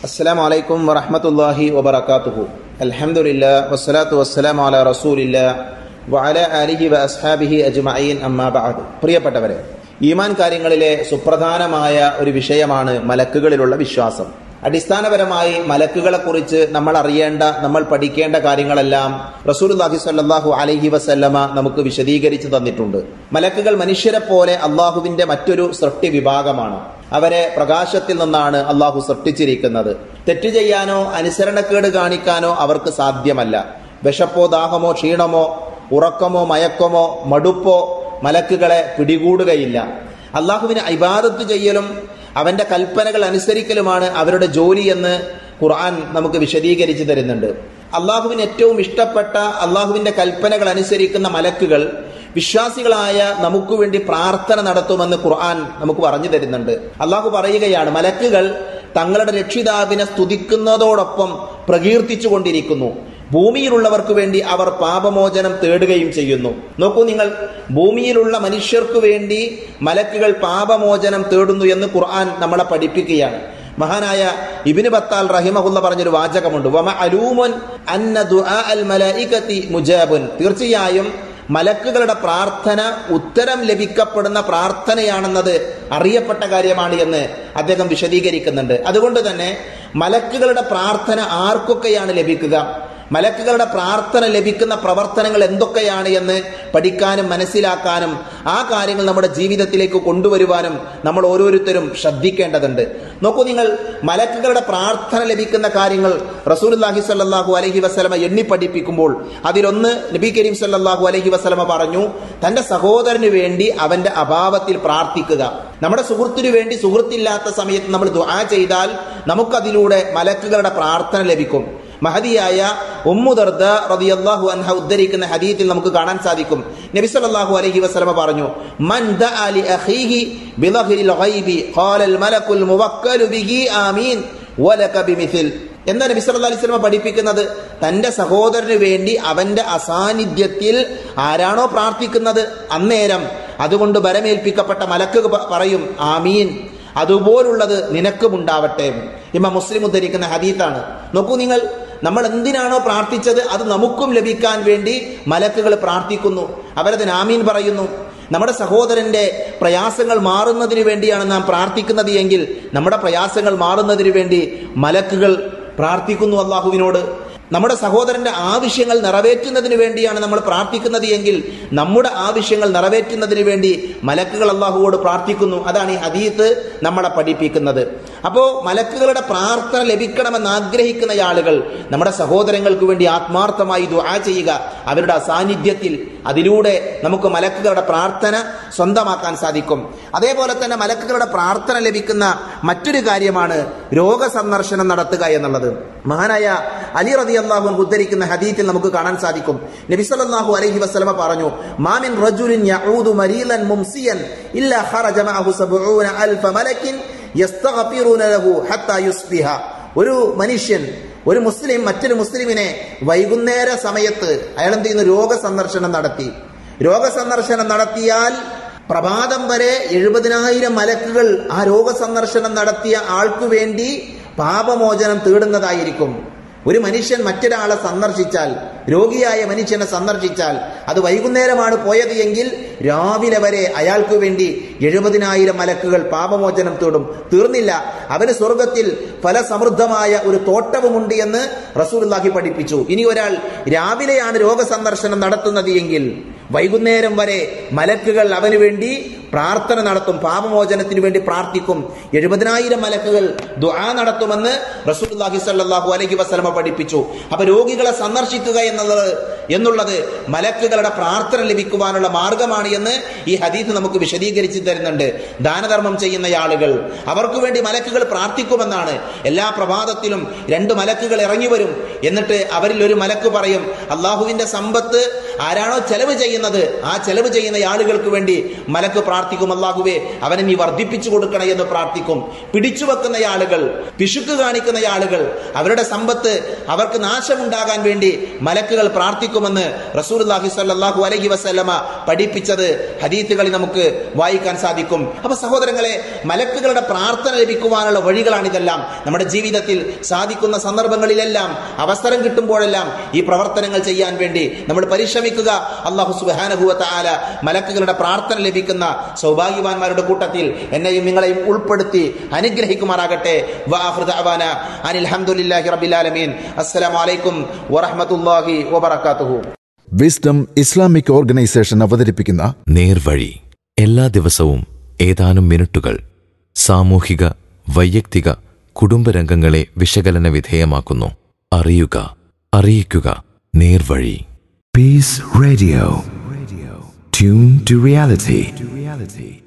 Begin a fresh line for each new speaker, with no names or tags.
السلام عليكم ورحمة الله وبركاته الحمد لله والصلاة والسلام على رسول الله وعلى آله وأصحابه أجمعين أما بعد പ്രിയപ്പെട്ടവരെ ഈമാൻ കാര്യങ്ങളിലെ സുപ്രധാനമായ ഒരു വിഷയമാണ് മലക്കുകളിലുള്ള വിശ്വാസം അടിസ്ഥാനപരമായി മലക്കുകളെ കുറിച്ച് നമ്മൾ അറിയേണ്ട നമ്മൾ പഠിക്കേണ്ട കാര്യങ്ങളെല്ലാം റസൂലുല്ലാഹി സ്വല്ലല്ലാഹു അലൈഹി വസല്ലമ നമുക്ക് വിശദീകരിച്ചു തന്നിട്ടുണ്ട് മലക്കുകൾ മനുഷ്യരെ പോലെ അള്ളാഹുവിന്റെ മറ്റൊരു സൃഷ്ടി വിഭാഗമാണ് അവരെ പ്രകാശത്തിൽ നിന്നാണ് അള്ളാഹു സൃഷ്ടിച്ചിരിക്കുന്നത് തെറ്റ് ചെയ്യാനോ അനുസരണക്കേട് കാണിക്കാനോ അവർക്ക് സാധ്യമല്ല വിശപ്പോ ദാഹമോ ക്ഷീണമോ ഉറക്കമോ മയക്കമോ മടുപ്പോ മലക്കുകളെ പിടികൂടുകയില്ല അള്ളാഹുവിന് ഇബാദത്ത് ചെയ്യലും അവന്റെ കൽപ്പനകൾ അനുസരിക്കലുമാണ് അവരുടെ ജോലി എന്ന് ഖുർആൻ നമുക്ക് വിശദീകരിച്ചു തരുന്നുണ്ട് അള്ളാഹുവിന് ഏറ്റവും ഇഷ്ടപ്പെട്ട അള്ളാഹുവിന്റെ കൽപ്പനകൾ അനുസരിക്കുന്ന മലക്കുകൾ വിശ്വാസികളായ നമുക്ക് വേണ്ടി പ്രാർത്ഥന നടത്തുമെന്ന് ഖുർആൻ നമുക്ക് പറഞ്ഞു തരുന്നുണ്ട് അള്ളാഹു പറയുകയാണ് മലക്കുകൾ തങ്ങളുടെ രക്ഷിതാവിനെ സ്തുതിക്കുന്നതോടൊപ്പം പ്രകീർത്തിച്ചു കൊണ്ടിരിക്കുന്നു ഭൂമിയിലുള്ളവർക്ക് വേണ്ടി അവർ പാപമോചനം തേടുകയും ചെയ്യുന്നു നോക്കൂ നിങ്ങൾ ഭൂമിയിലുള്ള മനുഷ്യർക്ക് വേണ്ടി മലക്കുകൾ പാപമോചനം തേടുന്നു എന്ന് ഖുർആൻ നമ്മളെ പഠിപ്പിക്കുകയാണ് മഹാനായ ഇബിന് ബത്താൽ റഹിമഹുല്ല പറഞ്ഞൊരു വാചകമുണ്ട് വമ അലൂമുൻ അന്ന ദുആ അൽ മലായികത്തി മുജാബുൻ തീർച്ചയായും മലക്കുകളുടെ പ്രാർത്ഥന ഉത്തരം ലഭിക്കപ്പെടുന്ന പ്രാർത്ഥനയാണെന്നത് അറിയപ്പെട്ട കാര്യമാണ് എന്ന് അദ്ദേഹം വിശദീകരിക്കുന്നുണ്ട് അതുകൊണ്ട് തന്നെ മലക്കുകളുടെ പ്രാർത്ഥന ആർക്കൊക്കെയാണ് ലഭിക്കുക മലക്കുകളുടെ പ്രാർത്ഥന ലഭിക്കുന്ന പ്രവർത്തനങ്ങൾ എന്തൊക്കെയാണ് എന്ന് പഠിക്കാനും മനസ്സിലാക്കാനും ആ കാര്യങ്ങൾ നമ്മുടെ ജീവിതത്തിലേക്ക് കൊണ്ടുവരുവാനും നമ്മൾ ഓരോരുത്തരും ശ്രദ്ധിക്കേണ്ടതുണ്ട് നോക്കൂ നിങ്ങൾ മലക്കുകളുടെ പ്രാർത്ഥന ലഭിക്കുന്ന കാര്യങ്ങൾ റസൂലുല്ലാഹി സല്ലാഹു അലഹി വസ്ലമ എണ്ണി പഠിപ്പിക്കുമ്പോൾ അതിലൊന്ന് നബി കരീം സല്ലാഹു അലഹി വസ്ലമ പറഞ്ഞു തന്റെ സഹോദരന് വേണ്ടി അവന്റെ അഭാവത്തിൽ പ്രാർത്ഥിക്കുക നമ്മുടെ സുഹൃത്തിനു വേണ്ടി സുഹൃത്തില്ലാത്ത സമയത്ത് നമ്മൾ ദുആ ചെയ്താൽ നമുക്കതിലൂടെ മലക്കുകളുടെ പ്രാർത്ഥന ലഭിക്കും മഹദിയായ ഉമ്മുദർദ റളിയല്ലാഹു അൻഹ ഉദ്ധരിക്കുന്ന ഹദീത്തിൽ നമുക്ക് കാണാൻ സാധിക്കും നബി സല്ലല്ലാഹു അലൈഹി വസല്ലമ പറഞ്ഞു മൻ ദഅ ലി അഖീഹി ബിളഹ്രിൽ ഗൈബി ഖാലൽ മലക്കുൽ മുവക്കലു ബിഹി ആമീൻ വലക ബിമിഥിൽ എന്താ നബി സല്ലല്ലാഹു അലൈഹി വസല്ലമ പഠിപ്പിക്കുന്നത് തന്റെ സഹോദരന് വേണ്ടി അവന്റെ അസാന്നിധ്യത്തിൽ ആരാണോ പ്രാർത്ഥിക്കുന്നത് അന്നേരം അതുകൊണ്ട് ബലമേൽപ്പിക്കപ്പെട്ട മലക്ക് പറയും ആമീൻ അതുപോലുള്ളത് നിനക്കുമുണ്ടാവട്ടെ ഇമ്മ മുസ്ലിം ഉദ്ധരിക്കുന്ന ഹദീത്താണ് നോക്കൂ നിങ്ങൾ നമ്മൾ എന്തിനാണോ പ്രാർത്ഥിച്ചത് അത് നമുക്കും ലഭിക്കാൻ വേണ്ടി മലക്കുകൾ പ്രാർത്ഥിക്കുന്നു അവരത് ആമീൻ പറയുന്നു നമ്മുടെ സഹോദരന്റെ പ്രയാസങ്ങൾ മാറുന്നതിന് വേണ്ടിയാണ് നാം പ്രാർത്ഥിക്കുന്നത് എങ്കിൽ നമ്മുടെ പ്രയാസങ്ങൾ മാറുന്നതിന് വേണ്ടി മലക്കുകൾ പ്രാർത്ഥിക്കുന്നു അള്ളാഹുവിനോട് നമ്മുടെ സഹോദരന്റെ ആവശ്യങ്ങൾ നിറവേറ്റുന്നതിന് വേണ്ടിയാണ് നമ്മൾ പ്രാർത്ഥിക്കുന്നത് എങ്കിൽ നമ്മുടെ ആവശ്യങ്ങൾ നിറവേറ്റുന്നതിന് വേണ്ടി മലക്കുകൾ അള്ളാഹുവോട് പ്രാർത്ഥിക്കുന്നു അതാണ് ഈ ഹദീത്ത് നമ്മളെ പഠിപ്പിക്കുന്നത് അപ്പോൾ മലക്കുകളുടെ പ്രാർത്ഥന ലഭിക്കണമെന്ന് ആഗ്രഹിക്കുന്ന ആളുകൾ നമ്മുടെ സഹോദരങ്ങൾക്ക് വേണ്ടി ആത്മാർത്ഥമായി ദുആ ചെയ്യുക അവരുടെ സാന്നിധ്യത്തിൽ അതിലൂടെ നമുക്ക് മലക്കുകളുടെ പ്രാർത്ഥന സ്വന്തമാക്കാൻ സാധിക്കും അതേപോലെ തന്നെ മലക്കുകളുടെ പ്രാർത്ഥന ലഭിക്കുന്ന മറ്റൊരു കാര്യമാണ് രോഗസന്ദർശനം നടത്തുക എന്നുള്ളത് മഹാനായ അലി റതി അള്ളാഹു ഉദ്ധരിക്കുന്ന ഹദീത്തിൽ നമുക്ക് കാണാൻ സാധിക്കും നബി സല്ലല്ലാഹു അലൈഹി വസല്ലമ പറഞ്ഞു മാമിൻ റജുലിൻ യഊദു മരീലൻ മുംസിയൻ ഇല്ലാ ഖറജ മഅഹു 70 അൽഫ മലക്കിൻ യസ്തഗ്ഫിറൂന ലഹു ഹത്താ യുസ്ബിഹ ഒരു മനുഷ്യൻ ഒരു മുസ്ലിം മറ്റൊരു മുസ്ലിമിനെ വൈകുന്നേര സമയത്ത് അയാൾ എന്ത് ചെയ്യുന്നു രോഗസന്ദർശനം നടത്തി രോഗസന്ദർശനം നടത്തിയാൽ പ്രഭാതം വരെ എഴുപതിനായിരം മലക്കുകൾ ആ രോഗസന്ദർശനം നടത്തിയ ആൾക്കു വേണ്ടി പാപമോചനം തേടുന്നതായിരിക്കും ഒരു മനുഷ്യൻ മറ്റൊരാളെ സന്ദർശിച്ചാൽ രോഗിയായ മനുഷ്യനെ സന്ദർശിച്ചാൽ അത് വൈകുന്നേരമാണ് പോയത് എങ്കിൽ രാവിലെ വരെ അയാൾക്ക് വേണ്ടി എഴുപതിനായിരം മലക്കുകൾ പാപമോചനം തേടും തീർന്നില്ല അവന് സ്വർഗത്തിൽ ഫലസമൃദ്ധമായ ഒരു തോട്ടവുമുണ്ട് എന്ന് റസൂലുള്ളാഹി പഠിപ്പിച്ചു ഇനി ഒരാൾ രാവിലെയാണ് രോഗസന്ദർശനം നടത്തുന്നത് എങ്കിൽ വൈകുന്നേരം വരെ മലക്കുകൾ അവന് വേണ്ടി പ്രാർത്ഥന നടത്തും പാപമോചനത്തിന് വേണ്ടി പ്രാർത്ഥിക്കും എഴുപതിനായിരം മലക്കുകൾ ദുആ നടത്തുമെന്ന് റസൂലുള്ളാഹി സ്വല്ലല്ലാഹു അലൈഹി വസല്ലമ പഠിപ്പിച്ചു അപ്പൊ രോഗികളെ സന്ദർശിക്കുക എന്നുള്ളത് എന്നുള്ളത് മലക്കുകളുടെ പ്രാർത്ഥന ലഭിക്കുവാനുള്ള മാർഗമാണ് എന്ന് ഈ ഹദീസ് നമുക്ക് വിശദീകരിച്ചു തരുന്നുണ്ട് ദാനധർമ്മം ചെയ്യുന്ന ആളുകൾ അവർക്ക് വേണ്ടി മലക്കുകൾ പ്രാർത്ഥിക്കുമെന്നാണ് എല്ലാ പ്രഭാതത്തിലും രണ്ട് മലക്കുകൾ ഇറങ്ങി വരും എന്നിട്ട് അവരിൽ ഒരു മലക്ക് പറയും അള്ളാഹുവിന്റെ സമ്പത്ത് ആരാണോ ചെലവ് ചെയ്യുന്നത് ആ ചെലവ് ചെയ്യുന്ന ആളുകൾക്ക് വേണ്ടി മലക്ക് പ്രാർത്ഥിക്കും അല്ലാഹുവേ അവനെ നീ വർദ്ധിപ്പിച്ചു കൊടുക്കണേ എന്ന് പ്രാർത്ഥിക്കും പിടിച്ചു വെക്കുന്ന ആളുകൾ പിശുക്ക് കാണിക്കുന്ന ആളുകൾ അവരുടെ സമ്പത്ത് അവർക്ക് നാശമുണ്ടാകാൻ വേണ്ടി മലക്കുകൾ പ്രാർത്ഥിക്കുമെന്ന് റസൂലുള്ളാഹി സ്വല്ലല്ലാഹു അലൈഹി വസല്ലമ പഠിപ്പിച്ചത് ഹദീത്തുകളിൽ നമുക്ക് വായിക്കാൻ സാധിക്കും അപ്പൊ സഹോദരങ്ങളെ മലക്കുകളുടെ പ്രാർത്ഥന ലഭിക്കുവാനുള്ള വഴികളാണിതെല്ലാം നമ്മുടെ ജീവിതത്തിൽ സാധിക്കുന്ന സന്ദർഭങ്ങളിലെല്ലാം അവസരം കിട്ടുമ്പോഴെല്ലാം ഈ പ്രവർത്തനങ്ങൾ ചെയ്യാൻ വേണ്ടി നമ്മൾ പരിശ്രമിക്കുക അള്ളാഹു സുബാനഹുവ താല മലക്കുകളുടെ പ്രാർത്ഥന ലഭിക്കുന്ന സൗഭാഗ്യവാന്മാരുടെ കൂട്ടത്തിൽ എന്നെയും നിങ്ങളെയും ഉൾപ്പെടുത്തി അനുഗ്രഹിക്കുമാറാകട്ടെ വാഹൃദാന അനിൽ ഹംദുലില്ലാഹി റബ്ബിൽ ആലമീൻ അസ്സലാമു അലൈക്കും വറഹ്മത്തുള്ളാഹി വബറകാതുഹു
വിസ്ഡം ഇസ്ലാമിക് ഓർഗനൈസേഷൻ അവതരിപ്പിക്കുന്ന
നേർവഴി എല്ലാ ദിവസവും ഏതാനും മിനിറ്റുകൾ സാമൂഹിക വൈയക്തിക കുടുംബരംഗങ്ങളെ വിശകലന വിധേയമാക്കുന്നു അറിയുക അറിയിക്കുക നേർവഴി
Peace Radio. Radio. Tune to reality. To reality.